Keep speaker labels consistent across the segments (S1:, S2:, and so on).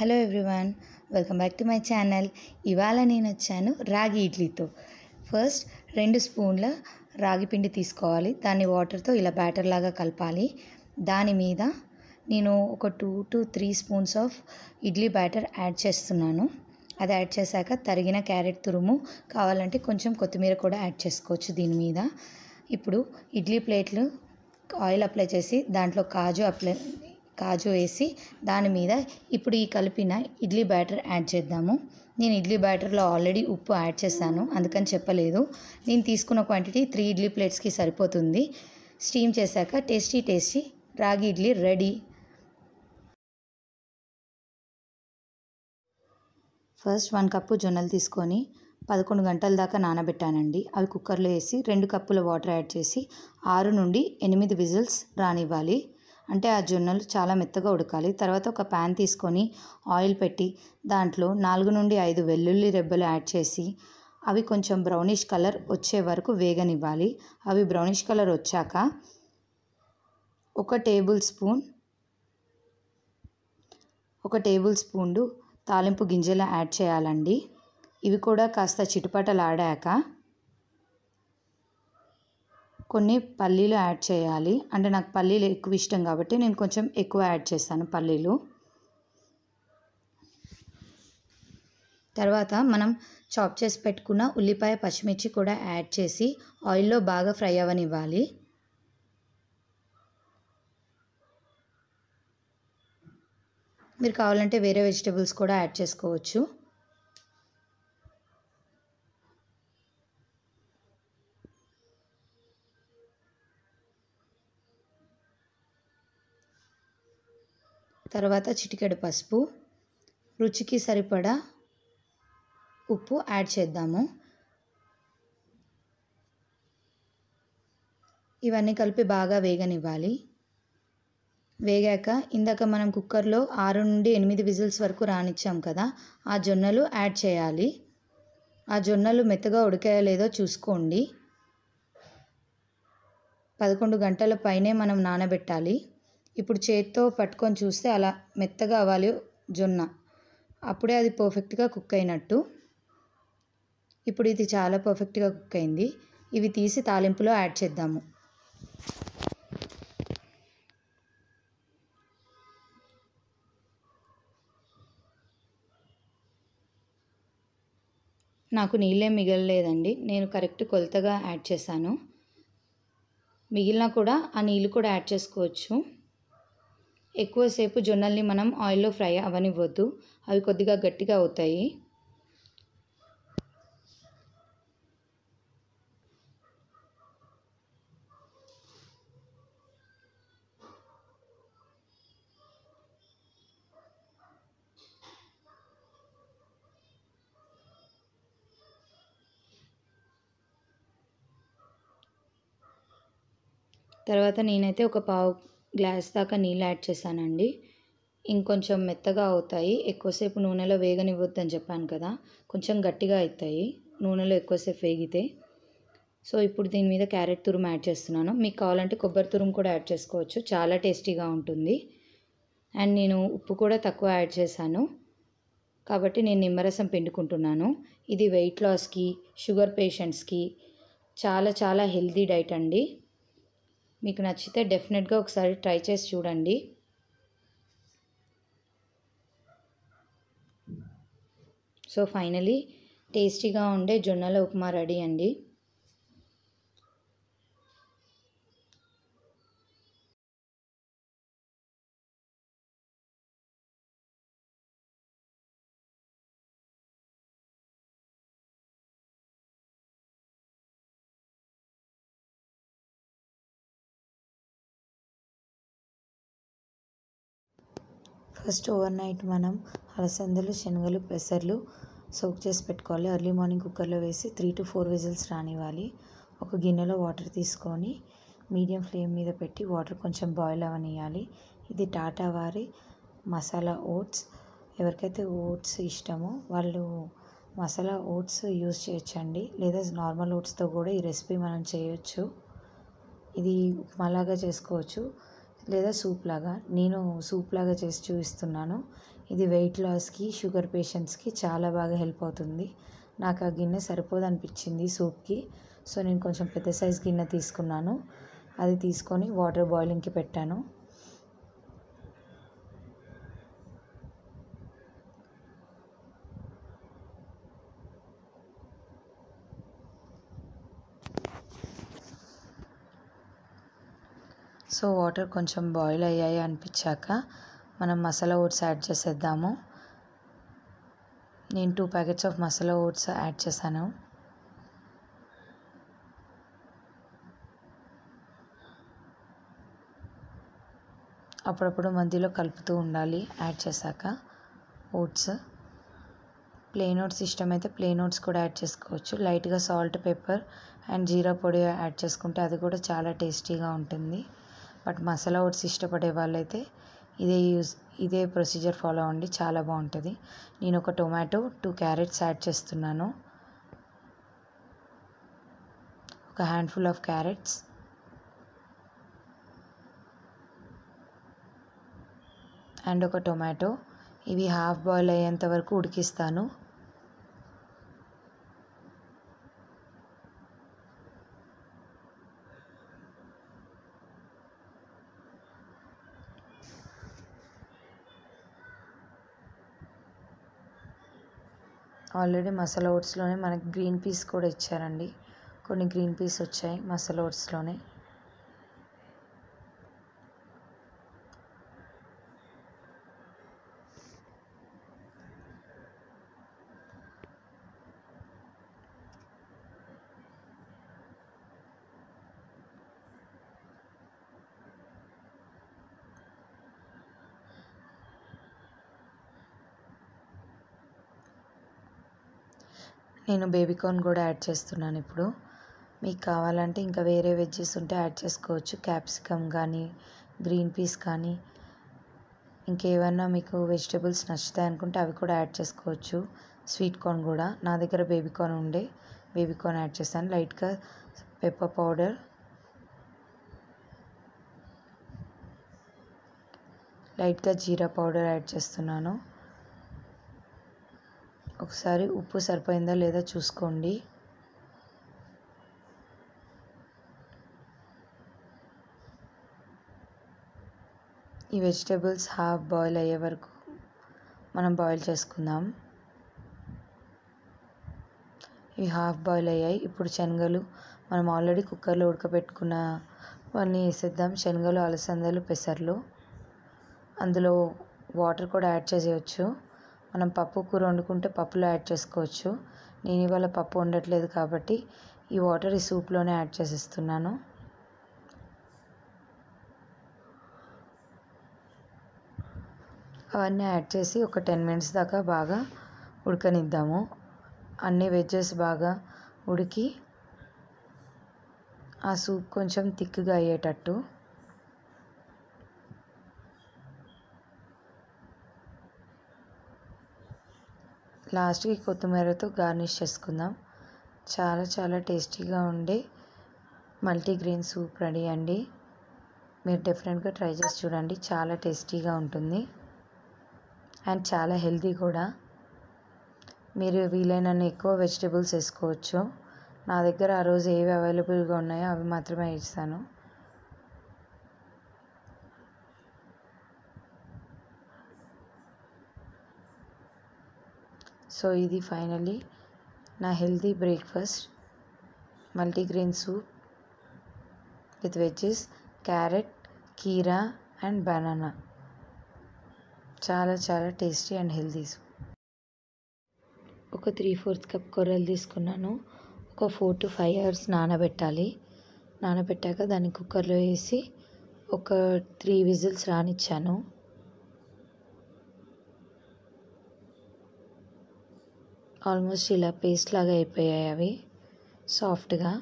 S1: hello everyone welcome back to my channel ఇవాళ నేను వచ్చాను రాగి ఇడ్లీతో ఫస్ట్ రెండు స్పూన్ల రాగి పిండి తీసుకోవాలి దాన్ని వాటర్తో ఇలా బ్యాటర్ లాగా కలపాలి దాని మీద నేను ఒక two to three spoons of idli batter add చేస్తున్నాను అది యాడ్ చేశాక తరిగిన క్యారెట్ తురుము కావాలంటే కొంచెం కొత్తిమీర కూడా యాడ్ చేసుకోవచ్చు దీని మీద ఇప్పుడు ఇడ్లీ ప్లేట్లు ఆయిల్ అప్లై చేసి దాంట్లో కాజు అప్లై కాజు వేసి దాని మీద ఇప్పుడు ఈ కలిపిన ఇడ్లీ బ్యాటర్ యాడ్ చేద్దాము నేను ఇడ్లీ బ్యాటర్లో ఆల్రెడీ ఉప్పు యాడ్ చేశాను అందుకని చెప్పలేదు నేను తీసుకున్న క్వాంటిటీ త్రీ ఇడ్లీ ప్లేట్స్కి సరిపోతుంది స్టీమ్ చేశాక tasty tasty ragi idli ready first one cup జొన్నలు తీసుకొని పదకొండు గంటల దాకా నానబెట్టానండి అవి కుక్కర్లో వేసి రెండు కప్పుల వాటర్ యాడ్ చేసి ఆరు నుండి ఎనిమిది విజిల్స్ రానివ్వాలి అంటే ఆ జొన్నలు చాలా మెత్తగా ఉడకాలి తర్వాత ఒక ప్యాన్ తీసుకొని ఆయిల్ పెట్టి దాంట్లో నాలుగు నుండి ఐదు వెల్లుల్లి రెబ్బలు యాడ్ చేసి అవి కొంచెం బ్రౌనిష్ కలర్ వచ్చే వరకు వేగనివ్వాలి అవి బ్రౌనిష్ కలర్ వచ్చాక ఒక టేబుల్ స్పూన్ ఒక టేబుల్ స్పూన్ తాలింపు గింజలు యాడ్ చేయాలండి ఇవి కూడా కాస్త చిటుపటలాడాక కొన్ని పల్లీలు యాడ్ చేయాలి అంటే నాకు పల్లీలు ఎక్కువ ఇష్టం కాబట్టి నేను కొంచెం ఎక్కువ యాడ్ చేస్తాను పల్లీలు తర్వాత మనం చాప్ చేసి పెట్టుకున్న ఉల్లిపాయ పచ్చిమిర్చి కూడా యాడ్ చేసి ఆయిల్లో బాగా ఫ్రై అవ్వనివ్వాలి మీరు కావాలంటే వేరే వెజిటేబుల్స్ కూడా యాడ్ చేసుకోవచ్చు తర్వాత చిటికెడు పసుపు రుచికి సరిపడా ఉప్పు యాడ్ చేద్దాము ఇవన్నీ కలిపి బాగా వేగనివ్వాలి వేగాక ఇందాక మనం కుక్కర్లో ఆరు నుండి ఎనిమిది విజిల్స్ వరకు రానిచ్చాం కదా ఆ జొన్నలు యాడ్ చేయాలి ఆ జొన్నలు మెత్తగా ఉడికాయో లేదో చూసుకోండి పదకొండు గంటల పైనే మనం నానబెట్టాలి ఇప్పుడు చేత్తో పట్టుకొని చూస్తే అలా మెత్తగా అవ్వాలి జొన్న అప్పుడే అది పర్ఫెక్ట్గా కుక్ అయినట్టు ఇప్పుడు ఇది చాలా పర్ఫెక్ట్గా కుక్ అయింది ఇవి తీసి తాలింపులో యాడ్ చేద్దాము నాకు నీళ్ళేం మిగలలేదండి నేను కరెక్ట్ కొలతగా యాడ్ చేశాను మిగిలిన కూడా ఆ నీళ్ళు కూడా యాడ్ చేసుకోవచ్చు ఎక్కువసేపు జొన్నల్ని మనం ఆయిల్లో ఫ్రై అవనివ్వద్దు అవి కొద్దిగా గట్టిగా అవుతాయి తర్వాత నేనైతే ఒక పావు గ్లాస్ దాకా నీళ్ళు యాడ్ చేశానండి ఇంకొంచెం మెత్తగా అవుతాయి ఎక్కువసేపు నూనెలో వేగనివ్వద్దని చెప్పాను కదా కొంచెం గట్టిగా అవుతాయి నూనెలో ఎక్కువసేపు వేగితే సో ఇప్పుడు దీని మీద క్యారెట్ తురుము యాడ్ చేస్తున్నాను మీకు కావాలంటే కొబ్బరి తురుము కూడా యాడ్ చేసుకోవచ్చు చాలా టేస్టీగా ఉంటుంది అండ్ నేను ఉప్పు కూడా తక్కువ యాడ్ చేశాను కాబట్టి నేను నిమ్మరసం పిండుకుంటున్నాను ఇది వెయిట్ లాస్కి షుగర్ పేషెంట్స్కి చాలా చాలా హెల్తీ డైట్ అండి మీకు నచ్చితే డెఫినెట్గా ఒకసారి ట్రై చేసి చూడండి సో ఫైనలీ టేస్టీగా ఉండే జొన్నల ఉప్మా రెడీ అండి ఫస్ట్ ఓవర్ నైట్ మనం అలసందలు శనగలు పెసర్లు సోక్ చేసి పెట్టుకోవాలి ఎర్లీ మార్నింగ్ కుక్కర్లో వేసి త్రీ టు ఫోర్ విజిల్స్ రానివ్వాలి ఒక గిన్నెలో వాటర్ తీసుకొని మీడియం ఫ్లేమ్ మీద పెట్టి వాటర్ కొంచెం బాయిల్ అవ్వనియాలి ఇది టాటా వారి మసాలా ఓట్స్ ఎవరికైతే ఓట్స్ ఇష్టమో వాళ్ళు మసాలా ఓట్స్ యూస్ చేయొచ్చండి లేదా నార్మల్ ఓట్స్తో కూడా ఈ రెసిపీ మనం చేయొచ్చు ఇది ఉప్మాలాగా చేసుకోవచ్చు లేదా సూప్ లాగా నేను సూప్ లాగా చేసి చూపిస్తున్నాను ఇది వెయిట్ లాస్కి షుగర్ పేషెంట్స్కి చాలా బాగా హెల్ప్ అవుతుంది నాకు ఆ గిన్నె సరిపోదు అనిపించింది సూప్కి సో నేను కొంచెం పెద్ద సైజ్ గిన్నె తీసుకున్నాను అది తీసుకొని వాటర్ బాయిలింగ్కి పెట్టాను సో వాటర్ కొంచెం బాయిల్ అయ్యాయి అనిపించాక మనం మసాలా ఓట్స్ యాడ్ చేసేద్దాము నేను two packets of masala oats add చేశాను అప్పుడప్పుడు మధ్యలో కలుపుతూ ఉండాలి యాడ్ చేశాక ఓట్స్ ప్లెయిన్ ఓట్స్ ఇష్టమైతే ప్లెయిన్ ఓట్స్ కూడా యాడ్ చేసుకోవచ్చు లైట్గా సాల్ట్ పెప్పర్ అండ్ జీరా పొడి యాడ్ చేసుకుంటే అది కూడా చాలా టేస్టీగా ఉంటుంది బట్ మసాలా ఓట్స్ ఇష్టపడే వాళ్ళైతే ఇదే యూస్ ఇదే ప్రొసీజర్ ఫాలో అవ్వండి చాలా బాగుంటుంది నేను ఒక టొమాటో టూ క్యారెట్స్ యాడ్ చేస్తున్నాను ఒక హ్యాండ్ఫుల్ ఆఫ్ క్యారెట్స్ అండ్ ఒక టొమాటో ఇవి హాఫ్ బాయిల్ అయ్యేంత వరకు ఉడికిస్తాను ఆల్రెడీ మసాలా ఓట్స్లోనే మనకి గ్రీన్ పీస్ కూడా ఇచ్చారండి కొన్ని గ్రీన్ పీస్ వచ్చాయి మసాలా ఓట్స్లోనే నేను బేబీకార్న్ కూడా యాడ్ చేస్తున్నాను ఇప్పుడు మీకు కావాలంటే ఇంకా వేరే వెజ్జెస్ ఉంటే యాడ్ చేసుకోవచ్చు క్యాప్సికమ్ కానీ గ్రీన్ పీస్ కానీ ఇంకేమైనా మీకు వెజిటేబుల్స్ నచ్చుతాయి అనుకుంటే అవి కూడా యాడ్ చేసుకోవచ్చు స్వీట్ కార్న్ కూడా నా దగ్గర బేబీకార్న్ ఉండే బేబీకార్న్ యాడ్ చేశాను లైట్గా పెప్పర్ పౌడర్ లైట్గా జీరా పౌడర్ యాడ్ చేస్తున్నాను ఒకసారి ఉప్పు సరిపోయిందా లేదా చూసుకోండి ఈ వెజిటేబుల్స్ హాఫ్ బాయిల్ అయ్యే వరకు మనం బాయిల్ చేసుకుందాం ఇవి హాఫ్ బాయిల్ అయ్యాయి ఇప్పుడు శనగలు మనం ఆల్రెడీ కుక్కర్లో ఉడకబెట్టుకున్న అవన్నీ వేసేద్దాం శనగలు అలసందలు పెసర్లు అందులో వాటర్ కూడా యాడ్ చేసేయచ్చు మనం పప్పు కూర వండుకుంటే పప్పులో యాడ్ చేసుకోవచ్చు నేను ఇవాళ పప్పు వండట్లేదు కాబట్టి ఈ వాటర్ ఈ సూప్లోనే యాడ్ చేసేస్తున్నాను అవన్నీ యాడ్ చేసి ఒక టెన్ మినిట్స్ దాకా బాగా ఉడకనిద్దాము అన్ని వెజ్జెస్ బాగా ఉడికి ఆ సూప్ కొంచెం థిక్గా అయ్యేటట్టు లాస్ట్కి కొత్తిమీరతో గార్నిష్ చేసుకుందాం చాలా చాలా టేస్టీగా ఉండే మల్టీగ్రెయిన్ సూప్ రెడీ అండి మీరు డిఫరెంట్గా ట్రై చేసి చూడండి చాలా టేస్టీగా ఉంటుంది అండ్ చాలా హెల్తీ కూడా మీరు వీలైనన్ని ఎక్కువ వెజిటేబుల్స్ వేసుకోవచ్చు నా దగ్గర ఆ రోజు ఏవి అవైలబుల్గా ఉన్నాయో అవి మాత్రమే ఇస్తాను సో ఇది ఫైనలీ నా healthy breakfast multigrain soup with veggies carrot keera and banana చాలా చాలా టేస్టీ అండ్ హెల్తీ సూప్ ఒక త్రీ ఫోర్త్ కప్ కొర్రలు తీసుకున్నాను ఒక ఫోర్ టు ఫైవ్ అవర్స్ నానబెట్టాలి నానబెట్టాక దాన్ని కుక్కర్లో వేసి ఒక త్రీ విజిల్స్ రానిచ్చాను ఆల్మోస్ట్ ఇలా పేస్ట్ లాగా అయిపోయాయి అవి సాఫ్ట్గా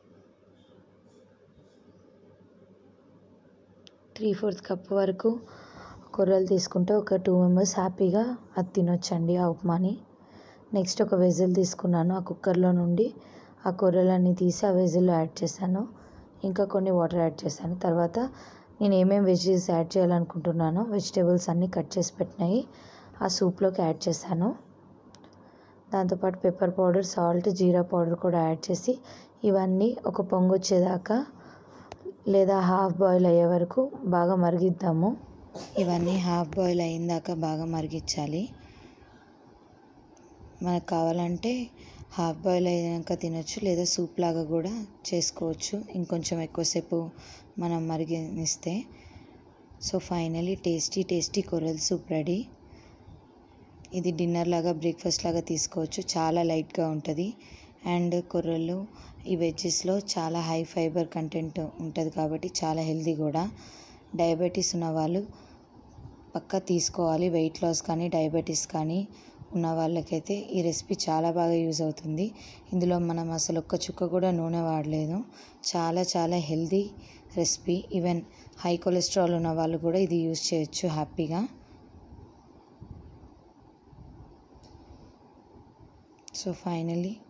S1: త్రీ ఫోర్త్ కప్ వరకు కొర్రలు తీసుకుంటే ఒక టూ మెంబర్స్ హ్యాపీగా అది తినొచ్చండి ఆ ఉప్మాని నెక్స్ట్ ఒక వెజిల్ తీసుకున్నాను ఆ కుక్కర్లో నుండి ఆ కొర్రలన్నీ తీసి ఆ వెజిల్లో యాడ్ చేశాను ఇంకా కొన్ని వాటర్ యాడ్ చేశాను తర్వాత నేను ఏమేమి వెజిటేబుల్స్ యాడ్ చేయాలనుకుంటున్నానో వెజిటేబుల్స్ అన్నీ కట్ చేసి పెట్టినాయి ఆ సూప్లోకి యాడ్ చేశాను దాంతోపాటు pepper powder salt jeera powder కూడా యాడ్ చేసి ఇవన్నీ ఒక పొంగు వచ్చేదాకా లేదా హాఫ్ బాయిల్ అయ్యే వరకు బాగా మరిగిద్దాము ఇవన్నీ హాఫ్ బాయిల్ అయిందాక బాగా మరిగించాలి మనకు కావాలంటే హాఫ్ బాయిల్ అయినాక తినొచ్చు లేదా సూప్ లాగా కూడా చేసుకోవచ్చు ఇంకొంచెం ఎక్కువసేపు మనం మరిగినిస్తే సో ఫైనలీ టేస్టీ టేస్టీ కొరల్ సూప్ రెడీ ఇది డిన్నర్ లాగా బ్రేక్ఫాస్ట్ లాగా తీసుకోవచ్చు చాలా లైట్గా ఉంటుంది అండ్ కొర్రలు ఈ వెజ్జెస్లో చాలా హై ఫైబర్ కంటెంట్ ఉంటుంది కాబట్టి చాలా హెల్తీ కూడా డయాబెటీస్ ఉన్న వాళ్ళు పక్కా తీసుకోవాలి వెయిట్ లాస్ కానీ డయాబెటీస్ కానీ ఉన్న వాళ్ళకైతే ఈ రెసిపీ చాలా బాగా యూజ్ అవుతుంది ఇందులో మనం అసలు ఒక్క చుక్క కూడా నూనె వాడలేదు చాలా చాలా healthy recipe even high cholesterol ఉన్న వాళ్ళు కూడా ఇది యూజ్ చేయొచ్చు హ్యాపీగా సో ఫైనలీ